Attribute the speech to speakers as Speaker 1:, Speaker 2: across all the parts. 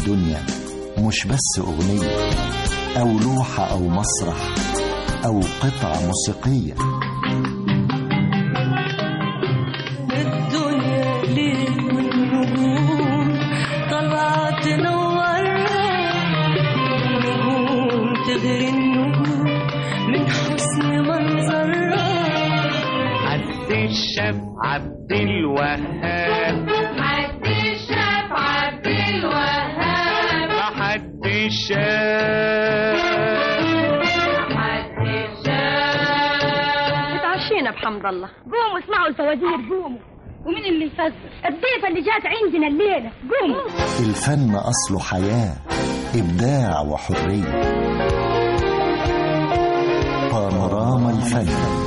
Speaker 1: الدنيا مش بس أغنية أو لوحة أو مسرح أو قطعة موسيقية
Speaker 2: الدنيا ليل والنجوم طلعت تنورنا نجوم تغري النجوم من حسن منظرها
Speaker 3: عبد الشاب عبد الوهاب
Speaker 4: عبد الشاف عبد الوهاب
Speaker 3: حد الشاب
Speaker 4: عبد الشاف
Speaker 5: اتعشينا بحمد الله قوموا اسمعوا الفوازير قوموا ومين اللي يفزر الضيفة اللي جات عندنا الليلة قوموا
Speaker 1: الفن أصله حياة إبداع وحرية بانوراما الفن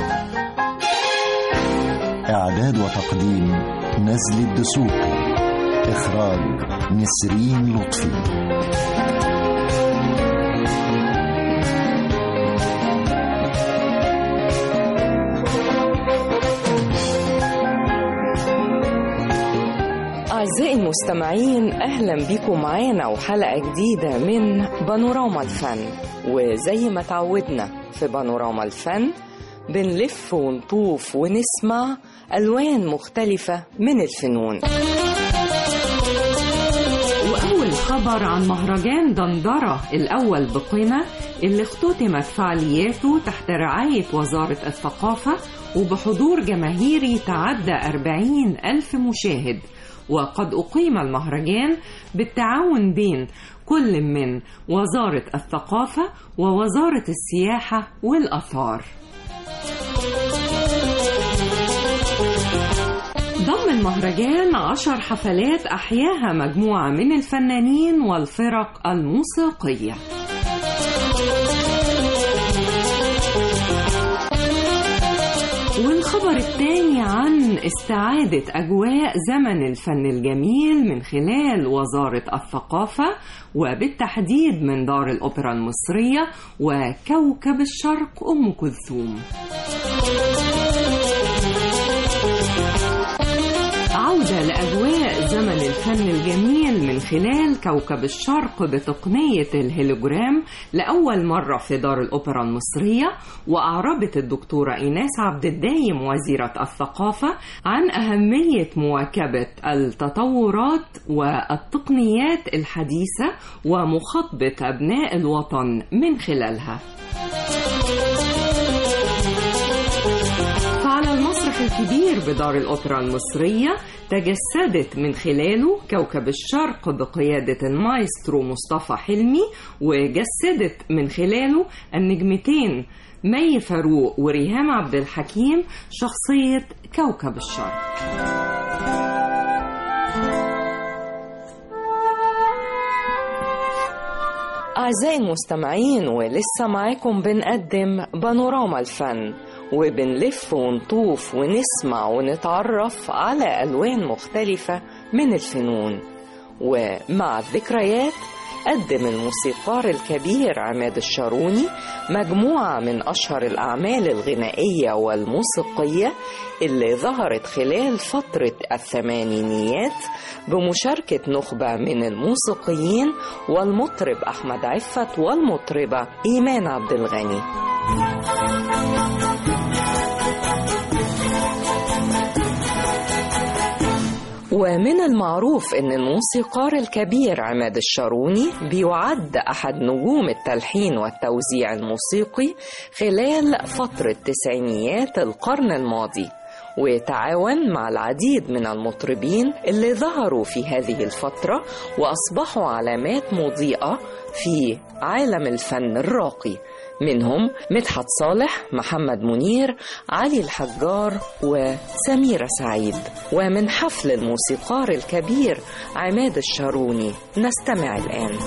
Speaker 1: إعداد وتقديم نزل الدسوقي إخراج نسرين لطفي
Speaker 6: أعزائي المستمعين أهلا بكم معانا وحلقة جديدة من بانوراما الفن وزي ما تعودنا في بانوراما الفن بنلف ونطوف ونسمع ألوان مختلفة من الفنون
Speaker 7: وأول خبر عن مهرجان دندرة الأول بقنا اللي اختتمت فعالياته تحت رعاية وزارة الثقافة وبحضور جماهيري تعدى 40 ألف مشاهد وقد أقيم المهرجان بالتعاون بين كل من وزارة الثقافة ووزارة السياحة والآثار ضم المهرجان عشر حفلات أحياها مجموعة من الفنانين والفرق الموسيقية والخبر الثاني عن استعادة أجواء زمن الفن الجميل من خلال وزارة الثقافة وبالتحديد من دار الأوبرا المصرية وكوكب الشرق أم كلثوم عودة لأجواء زمن الفن الجميل من خلال كوكب الشرق بتقنية الهيلوجرام لأول مرة في دار الأوبرا المصرية وأعربت الدكتورة إيناس عبد الدايم وزيرة الثقافة عن أهمية مواكبة التطورات والتقنيات الحديثة ومخاطبة أبناء الوطن من خلالها فعلى المسرح الكبير بدار الأوبرا المصرية تجسدت من خلاله كوكب الشرق بقيادة المايسترو مصطفى حلمي وجسدت من خلاله النجمتين مي فاروق وريهام عبد الحكيم شخصية كوكب الشرق
Speaker 6: أعزائي المستمعين ولسه معاكم بنقدم بانوراما الفن وبنلف ونطوف ونسمع ونتعرف على ألوان مختلفة من الفنون ومع الذكريات قدم الموسيقار الكبير عماد الشاروني مجموعة من أشهر الأعمال الغنائية والموسيقية اللي ظهرت خلال فترة الثمانينيات بمشاركة نخبة من الموسيقيين والمطرب أحمد عفت والمطربة إيمان عبد الغني ومن المعروف ان الموسيقار الكبير عماد الشاروني بيعد احد نجوم التلحين والتوزيع الموسيقي خلال فترة تسعينيات القرن الماضي وتعاون مع العديد من المطربين اللي ظهروا في هذه الفترة وأصبحوا علامات مضيئة في عالم الفن الراقي منهم مدحت صالح محمد منير علي الحجار وسميرة سعيد ومن حفل الموسيقار الكبير عماد الشاروني نستمع الآن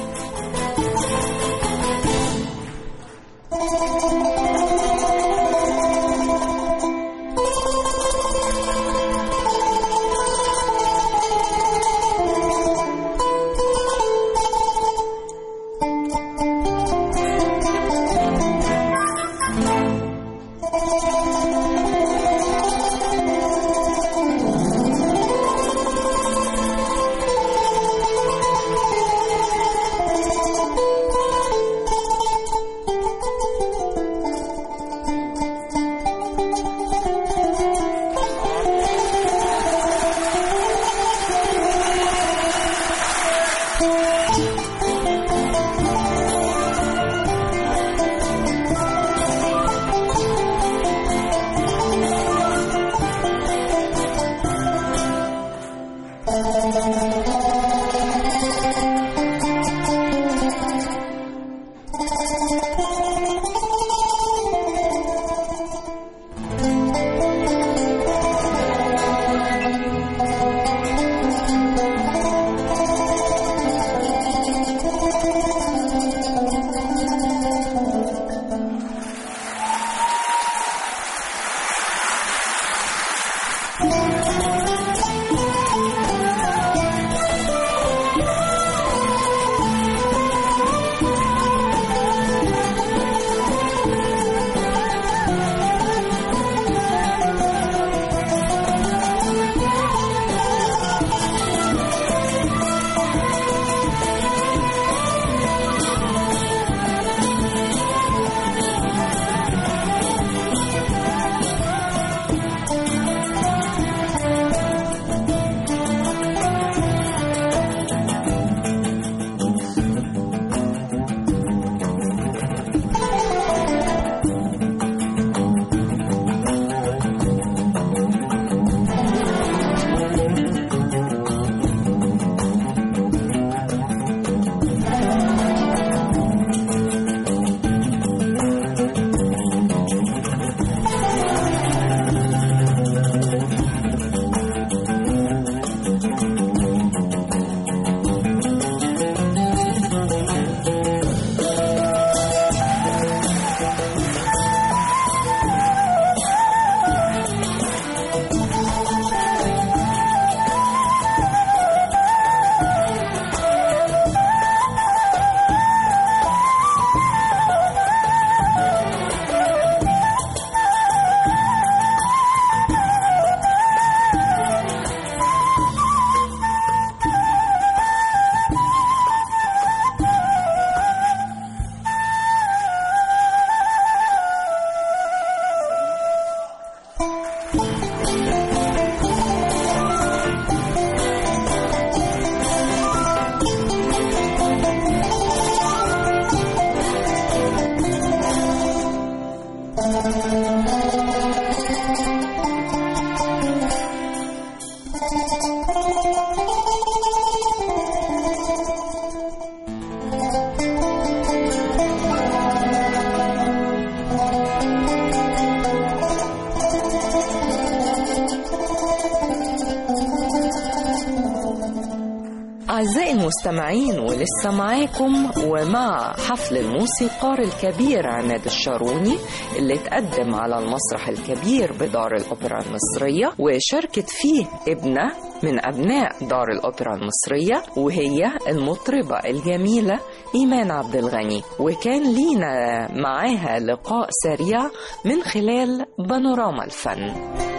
Speaker 6: أعزائي المستمعين ولسه معاكم ومع حفل الموسيقار الكبير عماد الشاروني اللي اتقدم على المسرح الكبير بدار الأوبرا المصرية وشاركت فيه ابنة من أبناء دار الأوبرا المصرية وهي المطربة الجميلة إيمان عبد الغني وكان لينا معاها لقاء سريع من خلال بانوراما الفن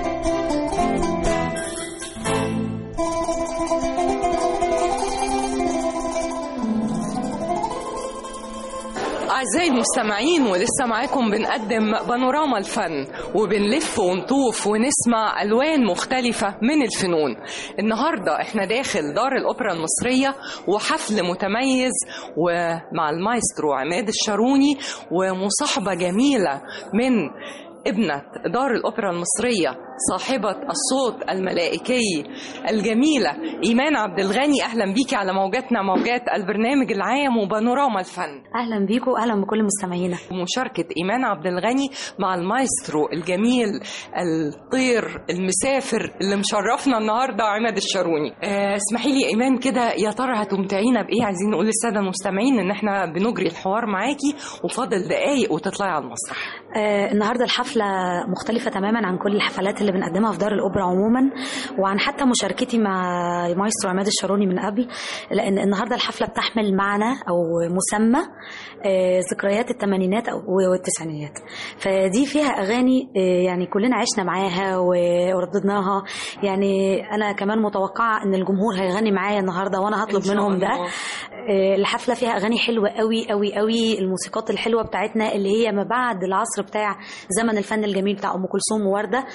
Speaker 6: أعزائي المستمعين ولسه معاكم بنقدم بانوراما الفن وبنلف ونطوف ونسمع ألوان مختلفة من الفنون النهاردة احنا داخل دار الأوبرا المصرية وحفل متميز ومع المايسترو عماد الشاروني ومصاحبة جميلة من ابنة دار الأوبرا المصرية صاحبة الصوت الملائكي الجميلة إيمان عبد الغني أهلا بيكي على موجاتنا موجات البرنامج العام وبانوراما الفن
Speaker 8: اهلا بيكم واهلا بكل مستمعينا
Speaker 6: مشاركة إيمان عبد الغني مع المايسترو الجميل الطير المسافر اللي مشرفنا النهاردة عماد الشاروني آه، اسمحي لي إيمان كده يا ترى هتمتعينا بإيه عايزين نقول للسادة المستمعين إن احنا بنجري الحوار معاكي وفاضل دقايق وتطلعي على المسرح
Speaker 8: آه النهارده الحفله مختلفه تماما عن كل الحفلات اللي بنقدمها في دار الاوبرا عموما وعن حتى مشاركتي مع مايسترو عماد الشاروني من قبل لان النهارده الحفله بتحمل معنى او مسمى آه ذكريات الثمانينات او والتسعينيات فدي فيها اغاني آه يعني كلنا عشنا معاها ورددناها يعني انا كمان متوقعه ان الجمهور هيغني معايا النهارده وانا هطلب
Speaker 6: إن شاء
Speaker 8: منهم ده
Speaker 6: الله.
Speaker 8: آه، الحفله فيها اغاني حلوه قوي قوي قوي الموسيقات الحلوه بتاعتنا اللي هي ما بعد العصر بتاع زمن الفن الجميل بتاع ام كلثوم وورده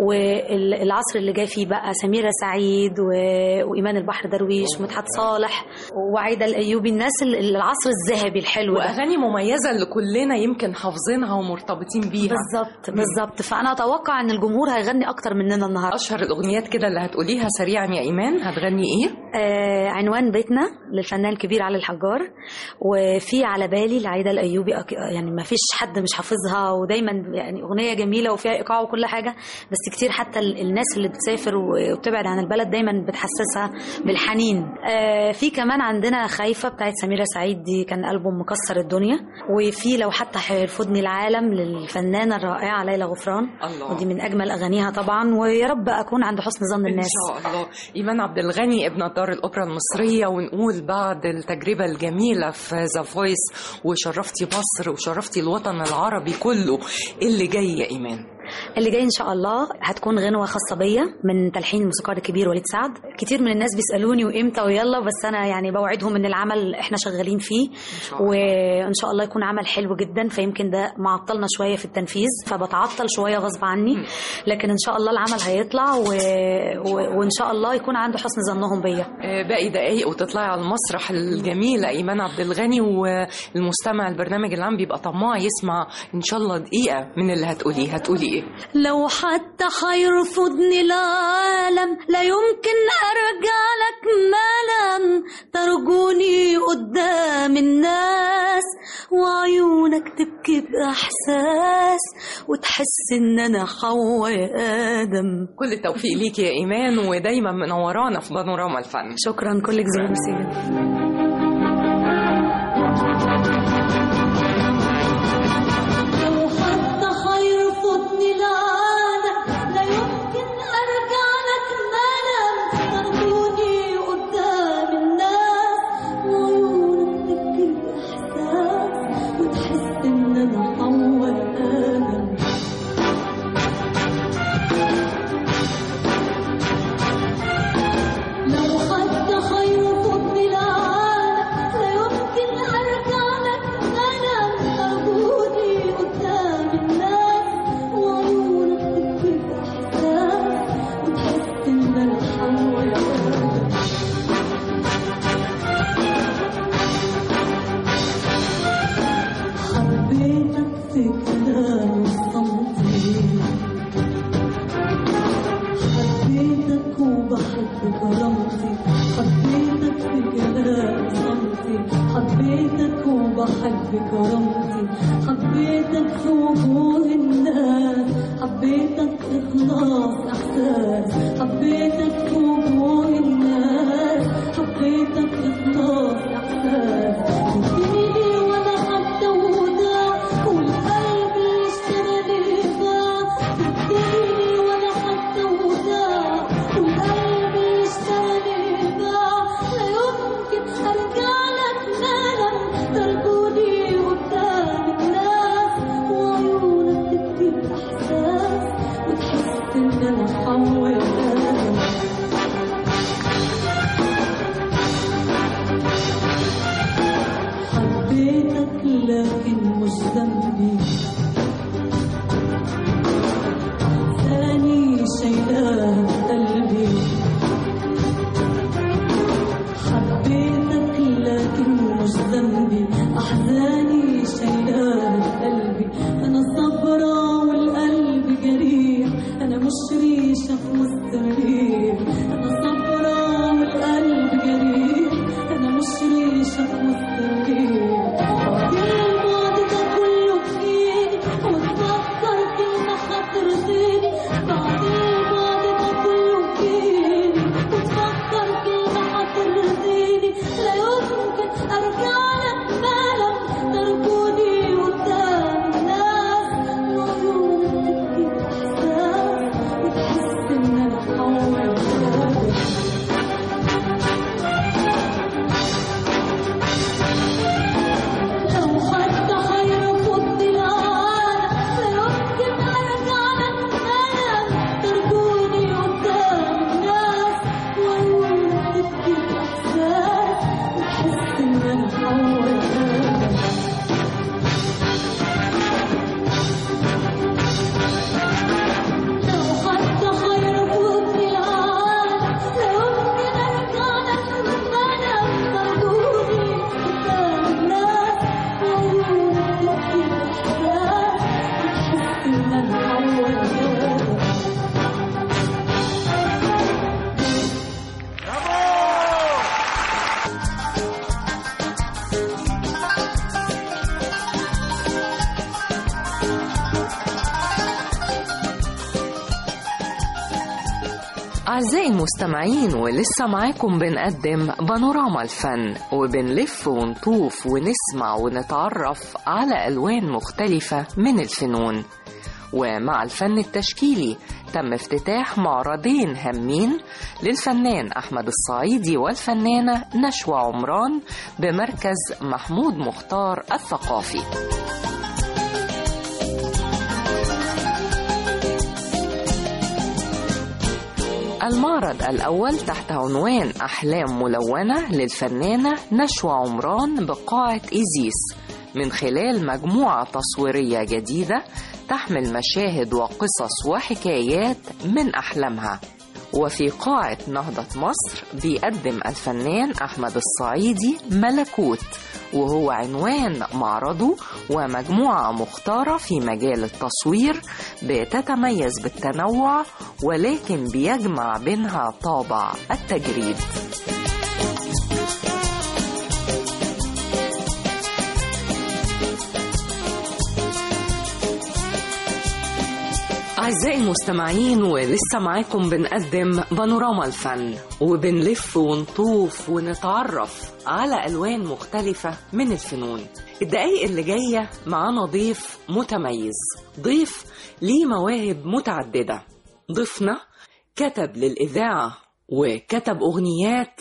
Speaker 8: والعصر اللي جاي فيه بقى سميرة سعيد و- وإيمان البحر درويش ومدحت صالح وعايدة الأيوبي الناس ال- العصر الذهبي الحلو ده
Speaker 6: واغاني مميزه اللي كلنا يمكن حافظينها ومرتبطين بيها
Speaker 8: بالظبط بالظبط فأنا أتوقع إن الجمهور هيغني أكتر مننا النهاردة
Speaker 6: اشهر الاغنيات كده اللي هتقوليها سريعا يا ايمان هتغني ايه
Speaker 8: آه عنوان بيتنا للفنان الكبير علي الحجار وفي على بالي لعايدة الأيوبي أك- يعني ما فيش حد مش حافظها ودايما يعني أغنية جميلة وفيها إيقاع وكل حاجة بس كتير حتى ال- الناس اللي بتسافر وبتبعد عن البلد دايما بتحسسها بالحنين آه في كمان عندنا خايفة بتاعت سميرة سعيد دي كان ألبوم مكسر الدنيا وفي لو حتى هيرفضني العالم للفنانة الرائعة ليلى غفران
Speaker 6: الله.
Speaker 8: ودي من أجمل أغانيها طبعا ويا رب أكون عند حسن ظن الناس
Speaker 6: ان شاء الله ايمان عبد الغني ابنة دار الاوبرا المصريه ونقول بعد التجربه الجميله في ذا فويس وشرفتي مصر وشرفتي الوطن العربي كله إيه اللي جاي يا ايمان
Speaker 8: اللي جاي ان شاء الله هتكون غنوه خاصه بيا من تلحين الموسيقار الكبير وليد سعد كتير من الناس بيسالوني وامتى ويلا بس انا يعني بوعدهم ان العمل احنا شغالين فيه وان شاء الله يكون عمل حلو جدا فيمكن ده معطلنا شويه في التنفيذ فبتعطل شويه غصب عني لكن ان شاء الله العمل هيطلع و... و... وان شاء الله يكون عنده حسن ظنهم بيا
Speaker 6: آه، باقي دقايق وتطلعي على المسرح الجميلة إيمان عبد الغني والمستمع البرنامج العام بيبقى طماع يسمع إن شاء الله دقيقة من اللي هتقوليه هتقولي إيه؟
Speaker 2: لو حتى هيرفضني العالم لا يمكن ارجع لك ملام ترجوني قدام الناس وعيونك تبكي باحساس وتحس ان انا حواء يا ادم
Speaker 6: كل التوفيق ليكي يا إيمان ودايما منورانا في بانوراما الفن
Speaker 8: شكرا كلك ذوق ميرسي
Speaker 2: لو حتى هيرفضني العالم لا يمكن ارجع لك ملام ترجوني قدام الناس وعيونك تبكي باحساس وتحس ان انا حواء ادم لو حتى هيرفضني العالم لا يمكن ارجع لك انا ترجوني قدام الناس وعيونك تبكي باحساس وتحس ان انا حواء ادم حبيتك في كلام صمتي حبيتك وبحب كرامتي حبيتك في كلام صمتي حبيتك وبحب كرامتي حبيتك في وجوه الناس حبيتك إخلاص إحساس حبيتك في وجوه الناس حبيتك إخلاص إحساس اديني وأنا حتى وداع والقلب اشتراني باع اديني وأنا حتى وداع والقلب اشتراني باع لا يمكن أرجع لك ندم تركوني قدام الناس وعيونك تبكي بإحساس وتحس إن أنا حواء آدم حبيتك لكن مش ذنبي ثاني شيلان قلبي حبيتك لكن مش ذنبي أحزاني شيلان قلبي أنا صبرة والقلب جريح أنا مش ريشة في وسط الريح أنا صبرة والقلب جريح أنا مش ريشة في وسط الريح بعد الماضي ده كله بإيدي وتفكر كلمة هترضيني بعد الماضي ده كله بإيدي وتفكر كلمة هترضيني لا يمكن أرجع لك مالك تركوني قدام الناس وعيونك تبكي بإحساس وتحس إن أنا حواء لو حتى هيرفضني العالم لا يمكن ارجع لك ملام ترجوني قدام الناس وعيونك تبكي باحساس وتحس ان انا حواء آدم لو حتى
Speaker 6: أعزائي المستمعين ولسه معاكم بنقدم بانوراما الفن وبنلف ونطوف ونسمع ونتعرف على ألوان مختلفة من الفنون ومع الفن التشكيلي تم افتتاح معرضين هامين للفنان أحمد الصعيدي والفنانة نشوى عمران بمركز محمود مختار الثقافي المعرض الأول تحت عنوان أحلام ملونة للفنانة نشوى عمران بقاعة إيزيس من خلال مجموعة تصويرية جديدة تحمل مشاهد وقصص وحكايات من أحلامها وفي قاعة نهضة مصر بيقدم الفنان أحمد الصعيدي ملكوت وهو عنوان معرضه ومجموعة مختارة في مجال التصوير بتتميز بالتنوع ولكن بيجمع بينها طابع التجريد أعزائي المستمعين ولسه معاكم بنقدم بانوراما الفن وبنلف ونطوف ونتعرف على ألوان مختلفة من الفنون الدقايق اللي جاية معانا ضيف متميز ضيف ليه مواهب متعددة ضيفنا كتب للإذاعة وكتب أغنيات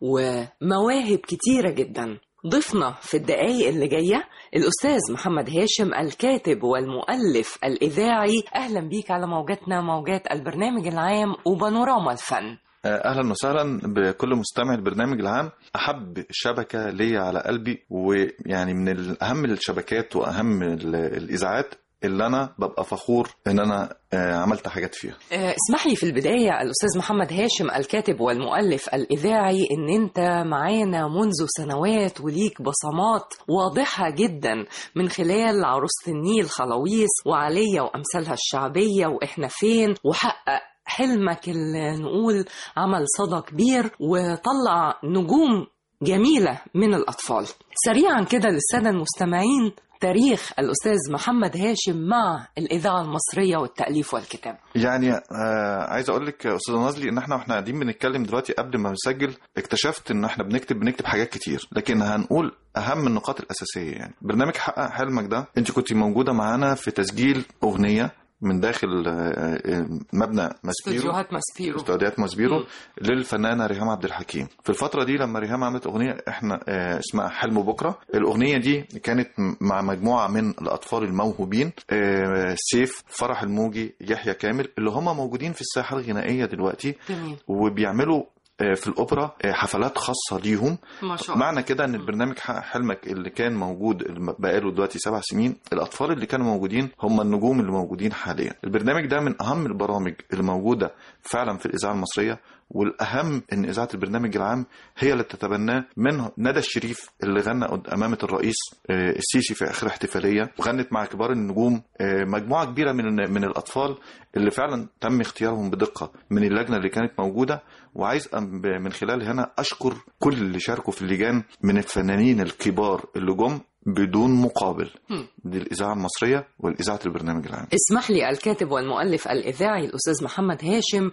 Speaker 6: ومواهب كتيرة جدا ضيفنا في الدقايق اللي جاية الأستاذ محمد هاشم الكاتب والمؤلف الإذاعي أهلا بيك على موجاتنا موجات البرنامج العام وبانوراما الفن
Speaker 9: اهلا وسهلا بكل مستمع البرنامج العام احب شبكه ليا على قلبي ويعني من اهم الشبكات واهم ال- الاذاعات اللي انا ببقى فخور ان انا آه، عملت حاجات فيها
Speaker 6: آه، اسمح لي في البداية الأستاذ محمد هاشم الكاتب والمؤلف الإذاعي إن أنت معانا منذ سنوات وليك بصمات واضحة جدا من خلال عروسة النيل خلاويص وعليا وأمثالها الشعبية وإحنا فين وحقق حلمك اللي نقول عمل صدى كبير وطلع نجوم جميلة من الأطفال سريعا كده للسادة المستمعين تاريخ الأستاذ محمد هاشم مع الإذاعة المصرية والتأليف والكتاب
Speaker 9: يعني آه عايز اقول لك يا استاذ نازلي ان احنا واحنا قاعدين بنتكلم دلوقتي قبل ما نسجل اكتشفت ان احنا بنكتب بنكتب حاجات كتير لكن هنقول اهم النقاط الاساسيه يعني برنامج حقق حلمك ده انت كنت موجوده معانا في تسجيل اغنيه من داخل آه، آه، مبنى ماسبيرو
Speaker 6: استوديوهات ماسبيرو
Speaker 9: استوديوهات ماسبيرو
Speaker 6: مم.
Speaker 9: للفنانه ريهام عبد الحكيم في الفتره دي لما ريهام عملت اغنيه احنا آه، اسمها حلم بكره الاغنيه دي كانت م- مع مجموعه من الاطفال الموهوبين آه، سيف فرح الموجي يحيى كامل اللي هم موجودين في الساحه الغنائيه دلوقتي
Speaker 6: جميل
Speaker 9: وبيعملوا آه، في الاوبرا آه، حفلات خاصه ليهم
Speaker 6: ما شاء الله
Speaker 9: معنى كده ان البرنامج حقق حلمك اللي كان موجود اللي بقاله دلوقتي سبع سنين الاطفال اللي كانوا موجودين هم النجوم اللي موجودين حاليا البرنامج ده من اهم البرامج اللي موجوده فعلا في الاذاعه المصريه والاهم ان اذاعه البرنامج العام هي اللي بتتبناه من ندى الشريف اللي غنى قد- امامه الرئيس آه، السيسي في اخر احتفاليه وغنت مع كبار النجوم آه، مجموعه كبيره من من الاطفال اللي فعلا تم اختيارهم بدقه من اللجنه اللي كانت موجوده وعايز أم- ب- من خلال هنا اشكر كل اللي شاركوا في اللجان من الفنانين الكبار اللي جم بدون مقابل
Speaker 6: هم.
Speaker 9: دي الاذاعه المصريه والاذاعه البرنامج العام
Speaker 6: اسمح لي الكاتب والمؤلف الإذاعي الأستاذ محمد هاشم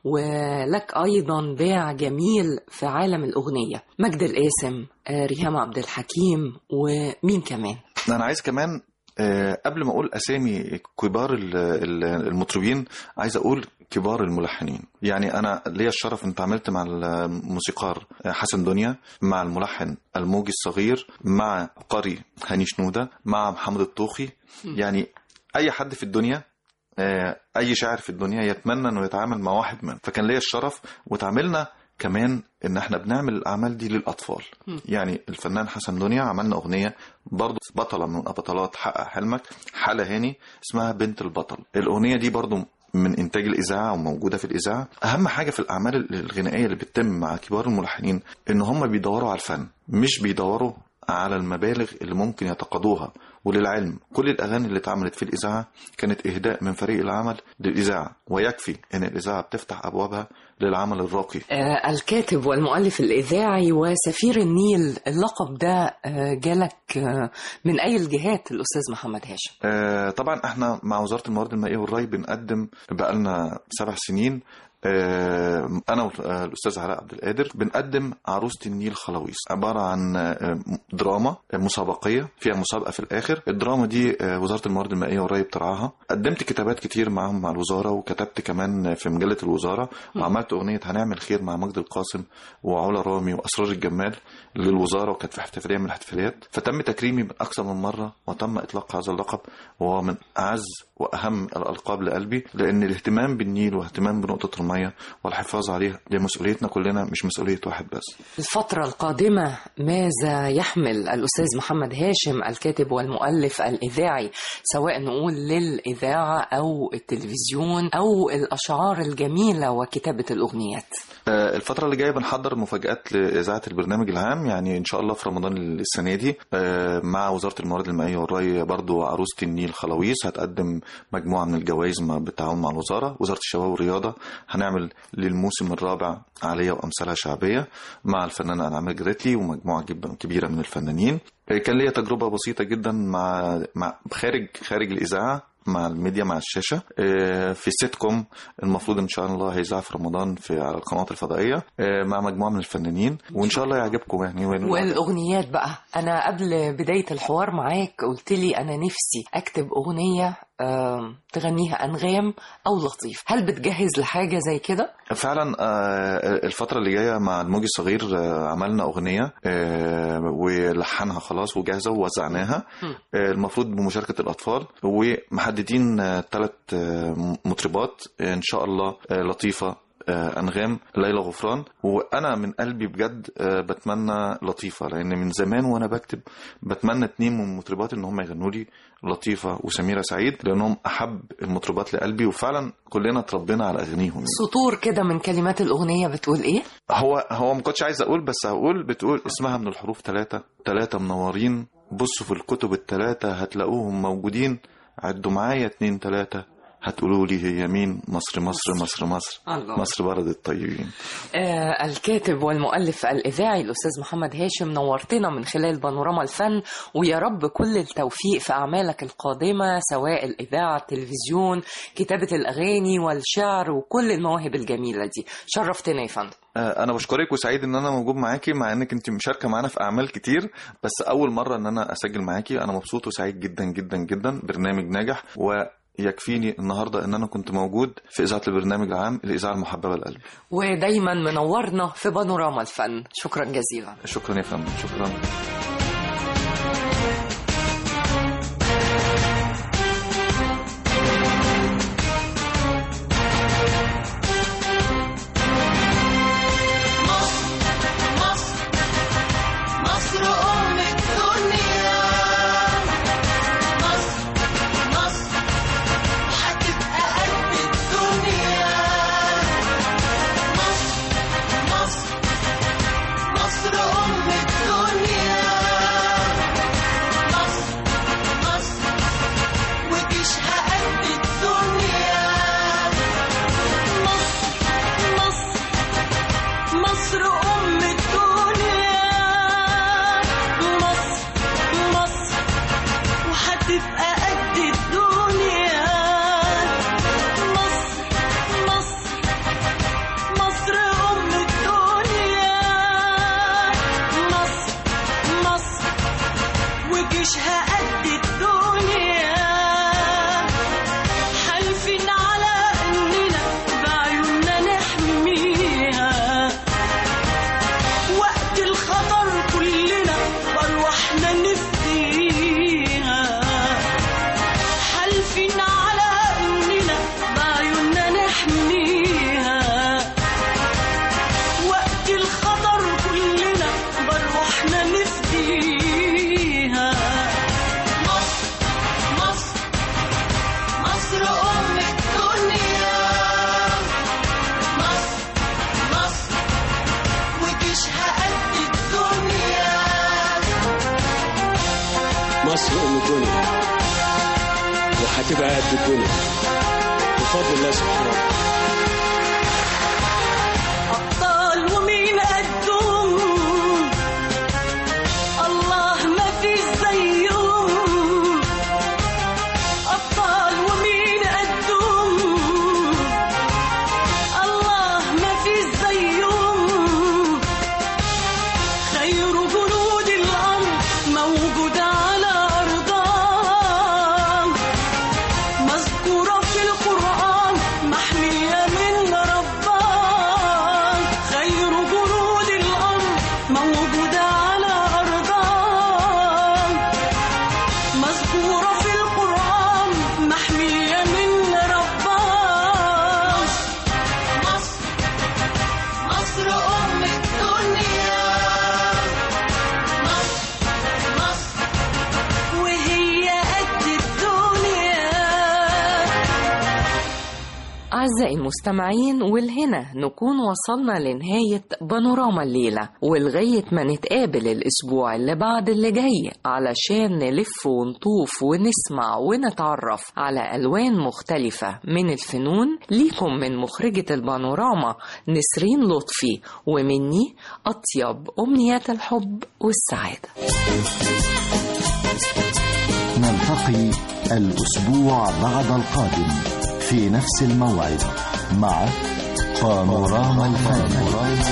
Speaker 6: ولك أيضا باع جميل في عالم الأغنية مجد القاسم آه، ريهام عبد الحكيم ومين كمان
Speaker 9: انا عايز كمان آه، قبل ما اقول اسامي كبار ال- ال- المطربين عايز اقول كبار الملحنين يعني انا ليا الشرف ان اتعاملت مع الموسيقار حسن دنيا مع الملحن الموجي الصغير مع قاري هاني شنوده مع محمد الطوخي يعني اي حد في الدنيا آه، اي شاعر في الدنيا يتمنى انه يتعامل مع واحد منهم فكان ليا الشرف وتعاملنا كمان ان احنا بنعمل الاعمال دي للاطفال يعني الفنان حسن دنيا عملنا اغنيه برضو بطله من بطلات حقق حلمك حاله هاني اسمها بنت البطل الاغنيه دي برضو من انتاج الاذاعه وموجوده في الاذاعه اهم حاجه في الاعمال الغنائيه اللي بتتم مع كبار الملحنين ان هم بيدوروا على الفن مش بيدوروا على المبالغ اللي ممكن يتقاضوها وللعلم كل الأغاني اللي اتعملت في الإذاعة كانت إهداء من فريق العمل للإذاعة ويكفي إن الإذاعة بتفتح أبوابها للعمل الراقي
Speaker 6: آه، الكاتب والمؤلف الإذاعي وسفير النيل اللقب ده آه، جالك آه، من أي الجهات الأستاذ محمد هاشم
Speaker 9: آه، طبعا احنا مع وزارة الموارد المائية والري بنقدم بقالنا سبع سنين آه، انا والاستاذ علاء عبد القادر بنقدم عروسه النيل خلاويص عباره عن آه، دراما مسابقيه فيها مسابقه في الاخر الدراما دي آه، وزاره الموارد المائيه والري بترعاها قدمت كتابات كتير معاهم مع الوزاره وكتبت كمان في مجله الوزاره وعملت اغنيه هنعمل خير مع مجد القاسم وعلا رامي واسرار الجمال للوزاره وكانت في احتفاليه من الاحتفاليات فتم تكريمي من اكثر من مره وتم اطلاق هذا اللقب وهو من اعز واهم الالقاب لقلبي لان الاهتمام بالنيل والاهتمام بنقطه الميه والحفاظ عليها دي مسؤوليتنا كلنا مش مسؤوليه واحد بس
Speaker 6: الفترة القادمة ماذا يحمل الأستاذ محمد هاشم الكاتب والمؤلف الإذاعي سواء نقول للإذاعة أو التلفزيون أو الأشعار الجميلة وكتابة الأغنيات
Speaker 9: آه، الفترة اللي جاية بنحضر مفاجآت لإذاعة البرنامج العام يعني إن شاء الله في رمضان السنة دي آه، مع وزارة الموارد المائية والري برضو عروسة النيل خلاويص هتقدم مجموعة من الجوائز مع- بالتعاون مع الوزارة وزارة الشباب والرياضة هنعمل للموسم الرابع عالية وأمثالها شعبية مع الفنانة أنعام جريتلي ومجموعة جب- كبيرة من الفنانين آه، كان ليا تجربة بسيطة جدا مع مع خارج خارج الإذاعة مع الميديا مع الشاشه آه، في سيت كوم المفروض ان شاء الله هيذاع في رمضان في على القنوات الفضائيه آه، مع مجموعه من الفنانين وان شاء الله يعجبكم يعني وين-
Speaker 6: والأغنيات بقى أنا قبل بداية الحوار معاك قلت لي أنا نفسي أكتب أغنية آم، تغنيها أنغام أو لطيف هل بتجهز لحاجة زي كده؟
Speaker 9: فعلا آه، الفترة اللي جاية مع الموجي الصغير آه، عملنا أغنية آه، ولحنها خلاص وجاهزة ووزعناها آه، المفروض بمشاركة الأطفال ومحددين ثلاث مطربات آه، إن شاء الله آه، لطيفة آه، أنغام ليلى غفران وأنا من قلبي بجد آه، بتمنى لطيفة لأن من زمان وأنا بكتب بتمنى اتنين من المطربات إن هم يغنوا لي لطيفة وسميرة سعيد لأنهم أحب المطربات لقلبي وفعلا كلنا اتربينا على أغانيهم
Speaker 6: سطور كده من كلمات الأغنية بتقول إيه؟
Speaker 9: هو هو ما كنتش عايز اقول بس هقول بتقول اسمها من الحروف ثلاثة ثلاثة منورين بصوا في الكتب الثلاثة هتلاقوهم موجودين عدوا معايا اتنين ثلاثة هتقولوا لي هي مين مصر مصر مصر مصر
Speaker 6: الله.
Speaker 9: مصر بلد الطيبين
Speaker 6: آه الكاتب والمؤلف الإذاعي الأستاذ محمد هاشم نورتنا من خلال بانوراما الفن ويا رب كل التوفيق في أعمالك القادمة سواء الإذاعة التلفزيون كتابة الأغاني والشعر وكل المواهب الجميلة دي شرفتنا يا فندم
Speaker 9: آه، انا بشكرك وسعيد ان انا موجود معاكي مع انك انت مشاركه معانا في اعمال كتير بس اول مره ان انا اسجل معاكي انا مبسوط وسعيد جدا جدا جدا برنامج ناجح ويكفيني النهارده ان انا كنت موجود في اذاعه البرنامج العام الاذاعه المحببه لقلبي
Speaker 6: ودايما منورنا في بانوراما الفن شكرا جزيلا
Speaker 9: شكرا يا فندم شكرا
Speaker 2: مصر مصر أم الدنيا مصر مصر هتبقى قد الدنيا مصر مصر مصر أم الدنيا مصر مصر وجيشها قد الدنيا مصر مصر مصر أم الدنيا مصر مصر وهتبقى قد الدنيا مصر مصر مصر أم الدنيا مصر مصر وجيشها قد الدنيا حالفين على إننا بعيوننا نحميها وقت الخطر كلنا بأرواحنا نفديها حالفين على إننا بعيوننا نحميها وقت الخطر كلنا بأرواحنا نفديها مصر مصر مصر أم الدنيا مصر مصر وجيشها قد الدنيا
Speaker 10: مصر ام الدنيا وهتبقى قد الدنيا بفضل الله سبحانه وتعالى
Speaker 2: أبطال ومين قدهم الله ما في زيهم أبطال ومين قدهم الله
Speaker 6: أعزائي المستمعين والهنا نكون وصلنا لنهاية بانوراما الليلة ولغاية ما نتقابل الأسبوع اللي بعد اللي جاي علشان نلف ونطوف ونسمع ونتعرف على ألوان مختلفة من الفنون ليكم من مخرجة البانوراما نسرين لطفي ومني أطيب أمنيات الحب والسعادة
Speaker 1: نلتقي الأسبوع بعد القادم في نفس الموعد مع بانوراما الفن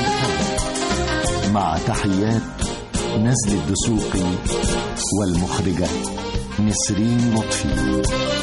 Speaker 1: مع تحيات نزل الدسوقي والمخرجة نسرين لطفي